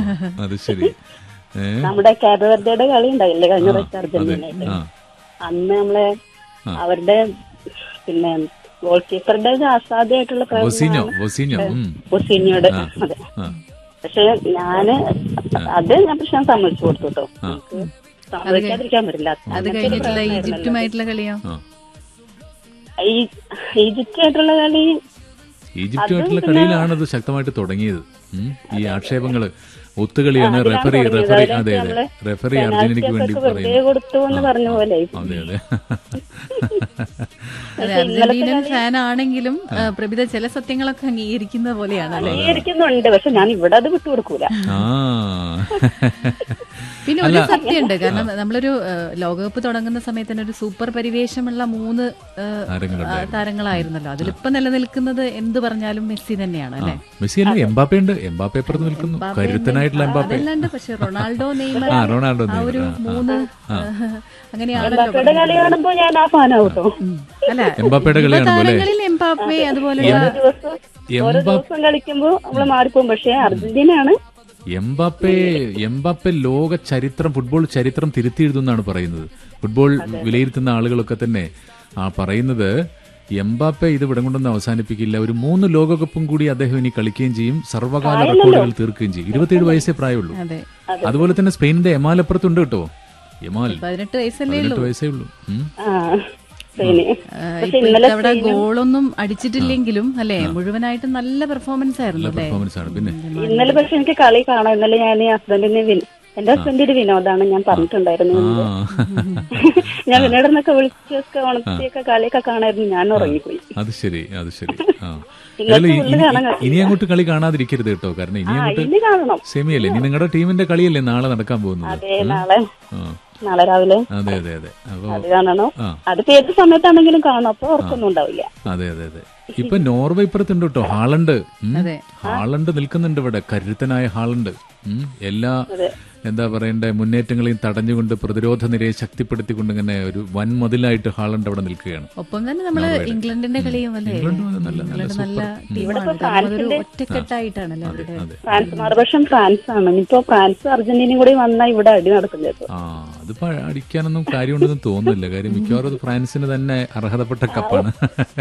അത് ശരി ഏ നമ്മുടെ കാബവർദ്ധയുടെ കളി ഉണ്ടായില്ലേ കഴിഞ്ഞ പ്രാവശ്യം അതെ അർജന്റീനയുടെ ആ അന്ന് നമ്മളെ ആ. അവരുടെ പിന്നെ ഗോൾ കീപ്പറുടെ അസാധ്യമായിട്ടുള്ള വൊസീഞ്ഞോ വൊസീഞ്ഞോ ഉം. ഒസീനിയോട് ആ. അതെ ആ പക്ഷെ ഞാന് അത് ഞാൻ പക്ഷെ ഞാൻ സമ്മതിച്ചു കൊടുത്തു കേട്ടോ ആ. നമുക്ക് സമ്മതിക്കാതിരിക്കാൻ പറ്റില്ല അത് അങ്ങനത്തെ ഒരു കഴിഞ്ഞിട്ടുള്ള പ്രശ്നമായിരുന്നല്ലോ. ഈജിപ്തുമായിട്ടുള്ള കളിയോ ആ ഈ ഈജിപ്റ്റായിട്ടുള്ള കളി ഈജിപ്തുമായിട്ടുള്ള കളിയിലാണ് അത് ശക്തമായിട്ട് തുടങ്ങിയത് ഉം. ഈ ആക്ഷേപങ്ങള് ഒത്തുകളിയാണ് അതിലാണ് റെഫറി തുടങ്ങിയത്. റെഫറി അതിനകത്ത് അതെ അതെ നമ്മള് റെഫറി അർജന്റീനയ്ക്ക് വേണ്ടി പെനാൽറ്റിയൊക്കെ വെറുതെ പറയുന്നു കൊടുത്തു എന്ന് പറഞ്ഞ പോലെ അതെ അതെ അതെ അർജന്റീനൻ ഫാൻ ആണെങ്കിലും ആ, പ്രഭിത ചില സത്യങ്ങളൊക്കെ അംഗീകരിക്കുന്ന പോലെയാണ് അല്ലെ അംഗീകരിക്കുന്നുണ്ട് പക്ഷെ ഞാൻ ഇവിടെ അത് വിട്ടുകൊടുക്കൂല ആ പിന്നെ ഒരു സത്യമുണ്ട് കാരണം നമ്മളൊരു ആ, ലോകകപ്പ് തുടങ്ങുന്ന സമയത്ത് തന്നെ ഒരു സൂപ്പർ പരിവേഷമുള്ള മൂന്ന് ആ, താരങ്ങളുണ്ടായിരുന്നു. ആ, താരങ്ങളായിരുന്നല്ലോ അതിലിപ്പോ നിലനിൽക്കുന്നത് എന്ത് പറഞ്ഞാലും മെസ്സി തന്നെയാണ് അല്ലെ മെസ്സി അല്ല എംബാപ്പെ ഉണ്ട് എംബാപ്പെ അപ്പുറത്ത് നിൽക്കുന്നു കരുത്തനായിട്ടുള്ള എംബാപ്പെ അതല്ലാണ്ട് പക്ഷെ റൊണാൾഡോ നെയ്മർ ആ റൊണാൾഡോ ആ ഒരു നെയ്മർ. ആ, മൂന്ന് ആ. അങ്ങനെയാണല്ലോ എംബാപ്പയുടെ കളി കാണുമ്പോ ഞാൻ ആ ഫാനാവട്ടോ ഉം. അല്ല എംബാപ്പയുടെ കളി കാണുമ്പോ അല്ലേ? താരങ്ങളിൽ എംബാപ്പെ അതുപോലെയുള്ള ഓരോ ദിവസം ഓരോ എംബാ- ദിവസം കളിക്കുമ്പോ നമ്മള് മാറിപ്പോകും പക്ഷെ അർജന്റീനയാണ് എംബാപ്പെ എംബാപ്പെ ലോക ചരിത്രം ഫുട്ബോൾ ചരിത്രം തിരുത്തി എഴുതുന്നാണ് പറയുന്നത് ഫുട്ബോൾ വിലയിരുത്തുന്ന ആളുകളൊക്കെ തന്നെ ആ പറയുന്നത് എംബാപ്പെ ഇത് ഇവിടെ കൊണ്ടൊന്നും അവസാനിപ്പിക്കില്ല ഒരു മൂന്ന് ലോകകപ്പും കൂടി അദ്ദേഹം ഇനി കളിക്കുകയും ചെയ്യും സർവ്വകാല റെക്കോർഡുകൾ തീർക്കുകയും ചെയ്യും ഇരുപത്തിയേഴ് വയസ്സേ പ്രായമുള്ളൂ അതെ അതുപോലെ തന്നെ സ്പെയിനിന്റെ എമാൽ അപ്പുറത്തുണ്ട് കേട്ടോ എമാൽ പതിനെട്ട് വയസ്സല്ലേ ഉള്ളൂ പതിനെട്ട് വയസ്സേ ഉള്ളൂ ഉം. ആ സ്പെയിന് ആ, പക്ഷെ ഇപ്പൊ ഇന്നലെ ഇത്തവണ ഗോളൊന്നും അടിച്ചിട്ടില്ലെങ്കിലും അല്ലെ മുഴുവനായിട്ടും നല്ല പെർഫോമൻസ് ആയിരുന്നു അല്ലേ പെർഫോമൻസ് ആണ് പിന്നെ ഇന്നലെ പക്ഷെ എനിക്ക് കളി കാണാം ഇന്നലെ ഞാൻ ഹസ്ബൻഡിനെ വിൻ എന്റെ ഹസ്ബൻഡ് ഒരു വിനോദാണ് ഞാൻ പറഞ്ഞിട്ടുണ്ടായിരുന്നു ആ ഞാൻ വിനോദെന്നൊക്കെ വിളിച്ചൊക്കെ ഉണർത്തിയൊക്കെ കളിയൊക്കെ കാണായിരുന്നു ഞാൻ ഉറങ്ങിപ്പോയി അത് ശരി അത് ശരി ആ ഇന്നത്തെ ഏതായാലും ഫുള്ള് ഇനി- കാണാൻ ഇനി അങ്ങോട്ട് കളി കാണാതിരിക്കരുത് കേട്ടോ കാരണം ഇനി ആ അങ്ങോട്ട് ഇനി കാണണം സെമിയല്ലേ ഇനി നിങ്ങളുടെ ടീമിന്റെ കളിയല്ലേ നാളെ നടക്കാൻ പോകുന്നത് അതെ നാളെ ആ നാളെ രാവിലെ അതെ അതെ അതെ അപ്പൊ അത് കാണണം ആ. അതിപ്പോ ഏത് സമയത്താണെങ്കിലും കാണും അപ്പൊ ഉറക്കൊന്നും ഉണ്ടാവില്ല അതെ അതെ അതെ ഇപ്പൊ നോർവേ ഇപ്പുറത്തുണ്ട് കേട്ടോ ഹാളണ്ട് ഉം. അതെ. ഹാളണ്ട് നിൽക്കുന്നുണ്ട് ഇവിടെ കരുത്തനായ ഹാളണ്ട് ഉം. എല്ലാ എന്താ പറയണ്ടേ മുന്നേറ്റങ്ങളെയും തടഞ്ഞുകൊണ്ട് പ്രതിരോധ നിരയെ ശക്തിപ്പെടുത്തിക്കൊണ്ട് ഇങ്ങനെ ഒരു വൻ മതിലായിട്ട് ഹാളണ്ട് അവിടെ നിൽക്കുകയാണ് ഒപ്പം തന്നെ നമ്മള് ഇംഗ്ലണ്ടിന്റെ കളിയും അല്ലേ ഇംഗ്ലണ്ട് നല്ല നല്ല ഇംഗ്ലണ്ട് നല്ല സൂപ്പർ ടീമാണ് കാരണം അതൊരു ഒറ്റക്കെട്ടായിട്ടാണല്ലേ അവരുടെ അതെ ഫ്രാൻസ് മറുപക്ഷം ഫ്രാൻസ് ആണ് ഇനിയിപ്പോ ഫ്രാൻസ് അർജന്റീനയും കൂടി വന്നാൽ ഇവിടെ അടി നടക്കുന്നത് ആ അതിപ്പോ അടിക്കാനൊന്നും കാര്യമുണ്ടെന്ന് തോന്നുന്നില്ല കാര്യം മിക്കവാറും അത് ഫ്രാൻസിന് തന്നെ അർഹതപ്പെട്ട കപ്പാണ്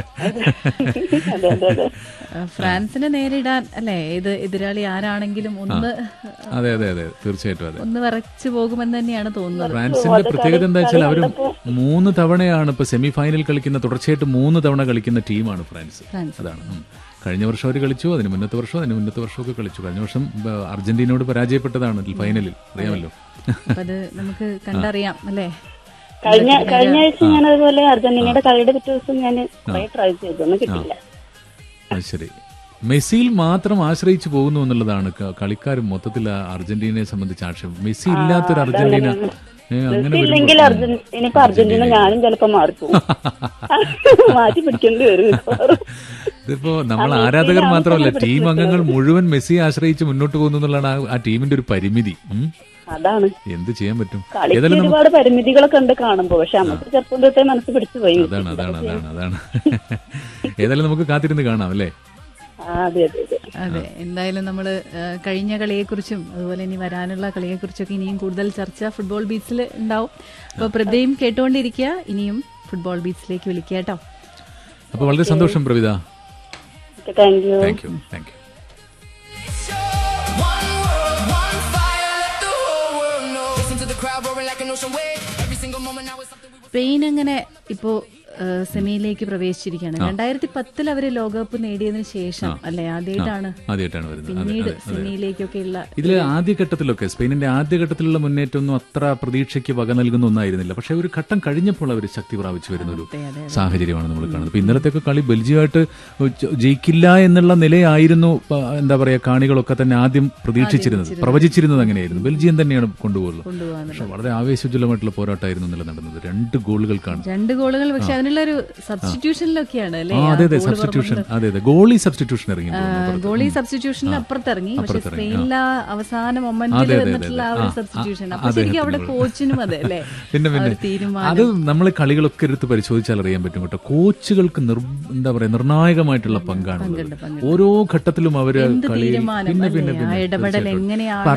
അതെ അതെ അതെ ആ, ഫ്രാൻസിനെ നേരിടാൻ അല്ലെ ഏത് എതിരാളി ആരാണെങ്കിലും ഒന്ന് അതെ അതെ അതെ തീർച്ചയായിട്ടും അതെ ഒന്ന് വിറച്ചു പോകുമെന്ന് തന്നെയാണ് തോന്നുന്നത് ഫ്രാൻസിന്റെ പ്രത്യേകത എന്താ വെച്ചാൽ അവർ മൂന്ന് തവണയാണ് ഇപ്പൊ സെമി ഫൈനൽ കളിക്കുന്ന തുടർച്ചയായിട്ട് മൂന്ന് തവണ കളിക്കുന്ന ടീമാണ് ഫ്രാൻസ് ഫ്രാൻസ്. അതാണ് ഉം. കഴിഞ്ഞ വർഷം അവർ കളിച്ചു അതിന് മുന്നത്തെ വർഷം അതിന് മുന്നത്തെ വർഷമൊക്കെ കളിച്ചു കഴിഞ്ഞ വർഷം ബ, അർജന്റീനയോട് പരാജയപ്പെട്ടതാണ് ഫൈനലിൽ അറിയാമല്ലോ അപ്പൊ അത് നമുക്ക് കണ്ടറിയാം അല്ലേ കഴിഞ്ഞ കഴിഞ്ഞ ആഴ്ച ഞാൻ അതുപോലെ അർജന്റീനയുടെ കളിയുടെ പിറ്റേ ദിവസം ഞാൻ കുറെ ട്രൈ ചെയ്തു ഒന്നും കിട്ടില്ല അത് ശരി മെസ്സിയിൽ മാത്രം ആശ്രയിച്ചു പോകുന്നു എന്നുള്ളതാണ് ക- കളിക്കാരും മൊത്തത്തിൽ ആ അർജന്റീനയെ സംബന്ധിച്ച് ആക്ഷേപം മെസ്സി ഇല്ലാത്തൊരു അർജന്റീന ഏ, അങ്ങനെ ഇല്ലെങ്കിൽ വരുമ്പോൾ അർജന്റീന ഇനിയിപ്പോ അർജന്റീന ഞാനും ചിലപ്പോ മാറിപ്പോകും മാറ്റി പിടിക്കേണ്ടി വരും മിക്കവാറും. ഇതിപ്പോ നമ്മൾ ആരാധകർ മാത്രമല്ല ടീം അംഗങ്ങൾ മുഴുവൻ മെസ്സിയെ ആശ്രയിച്ച് മുന്നോട്ട് പോകുന്നു എന്നുള്ളതാണ് ആ- ആ ടീമിന്റെ ഒരു പരിമിതി ഉം. അതാണ് എന്ത് ചെയ്യാൻ പറ്റും കളിക്ക് ഏതായാലും നമുക്ക് ഒരുപാട് പരിമിതികളൊക്കെ ഉണ്ട് കാണുമ്പോ പക്ഷെ നമുക്ക് ചെറുപ്പം തൊട്ടേ മനസ്സ് പിടിച്ചു പോയി അതാണ് അതാണ് അതാണ് അതാണ് ഏതായാലും നമുക്ക് കാത്തിരുന്ന് കാണാം അല്ലേ ആ, അതെ അതെ അതെ അതെ എന്തായാലും നമ്മൾ കഴിഞ്ഞ കളിയെക്കുറിച്ചും അതുപോലെ ഇനി വരാനുള്ള കളിയെക്കുറിച്ചൊക്കെ ഇനിയും കൂടുതൽ ചർച്ച ഫുട്ബോൾ ബീച്ചിൽ ഉണ്ടാവും അപ്പോൾ പ്രതയും കേട്ടുകൊണ്ടിരിക്കുക ഇനിയും ഫുട്ബോൾ ബീച്ചിലേക്ക് വിളിക്കുക കേട്ടോ അപ്പൊ വളരെ സന്തോഷം Pravitha thank you thank you thank you One world, one fire, let the whole world know. Listen to the crowd roaring like an ocean wave. Every single moment now is something we Spain അങ്ങനെ ഇപ്പോ ആ, സെമിയിലേക്ക് പ്രവേശിച്ചിരിക്കുകയാണ് രണ്ടായിരത്തി പത്തിൽ അവര് ലോകകപ്പ് നേടിയതിനു ശേഷം അല്ലെ ആദ്യമായിട്ടാണ് ആദ്യമായിട്ടാണ് വരുന്നത് അതെ പിന്നീട് അതെ അതെ സെമിയിലേക്കൊക്കെയുള്ള ഇതിലെ ആദ്യഘട്ടത്തിലൊക്കെ സ്പെയിനിന്റെ ആദ്യഘട്ടത്തിലുള്ള മുന്നേറ്റമൊന്നും അത്ര പ്രതീക്ഷയ്ക്ക് വക നൽകുന്ന ഒന്നായിരുന്നില്ല പക്ഷെ ഒരു ഘട്ടം കഴിഞ്ഞപ്പോൾ അവർ ശക്തി പ്രാപിച്ചു വരുന്ന ഒരു അതെ, അതെ. സാഹചര്യമാണ് നമ്മൾ കാണുന്നത് ഇപ്പൊ ഇന്നലത്തെയൊക്കെ കളി ബെൽജിയമായിട്ട് ജ- ജയിക്കില്ല എന്നുള്ള നിലയായിരുന്നു പ- എന്താ പറയാ കാണികളൊക്കെ തന്നെ ആദ്യം പ്രതീക്ഷിച്ചിരുന്നത് പ്രവചിച്ചിരുന്നത് അങ്ങനെയായിരുന്നു ബെൽജിയം തന്നെയാണ് കൊണ്ടുപോകുന്നത് കൊണ്ടുപോകാൻ പക്ഷെ വളരെ ആവേശോജ്വലമായിട്ടുള്ള പോരാട്ടമായിരുന്നു ഇന്നലെ നടന്നത് രണ്ട് ഗോളുകൾക്കാണ് രണ്ട് ഗോളുകൾ പക്ഷെ അതിനുള്ള ഒരു സബ്സ്റ്റിറ്റ്യൂഷനിലൊക്കെയാണ് അല്ലേ ആ ആ അതെ അതെ ഗോള് സബ്സ്റ്റിറ്റ്യൂഷൻ അതെ അതെ ഗോളി സബ്സ്റ്റിറ്റ്യൂഷൻ ഇറങ്ങി ആ, ഗോളി സബ്സ്റ്റിറ്റ്യൂഷനിൽ അപ്പുറത്തിറങ്ങി പക്ഷെ അപ്പുറത്തിറങ്ങി, സ്പെയിനിൽ ആ അവസാന മൊമെന്റിൽ അതെ, അതെ, വന്നിട്ടുള്ള ആ അതെ. ഒരു ആ, ആ, സബ്സ്റ്റിറ്റ്യൂഷൻ ആ, അപ്പൊ ശരിക്കും അദ്ദേഹത്തിന് അവിടെ ഗോൾ. കോച്ചിനും അതെ അല്ലേ പിന്നെ ആ പിന്നെ ഒരു തീരുമാനം അത് നമ്മൾ കളികളൊക്കെ എടുത്ത് പരിശോധിച്ചാൽ അറിയാൻ പറ്റും കേട്ടോ കോച്ചുകൾക്ക് നിർ എന്താ പറയാ നിർണായകമായിട്ടുള്ള പങ്കാണ് ഉള്ളത്. പങ്കുണ്ട്, പങ്കുണ്ട്. ഓരോ ഘട്ടത്തിലും അവര് എന്ത് കളി തീരുമാനം പിന്നെ അല്ലേ? പിന്നെ ആ പിന്നെ ഇടപെടൽ തീർച്ചയായിട്ടും. എങ്ങനെയാണ്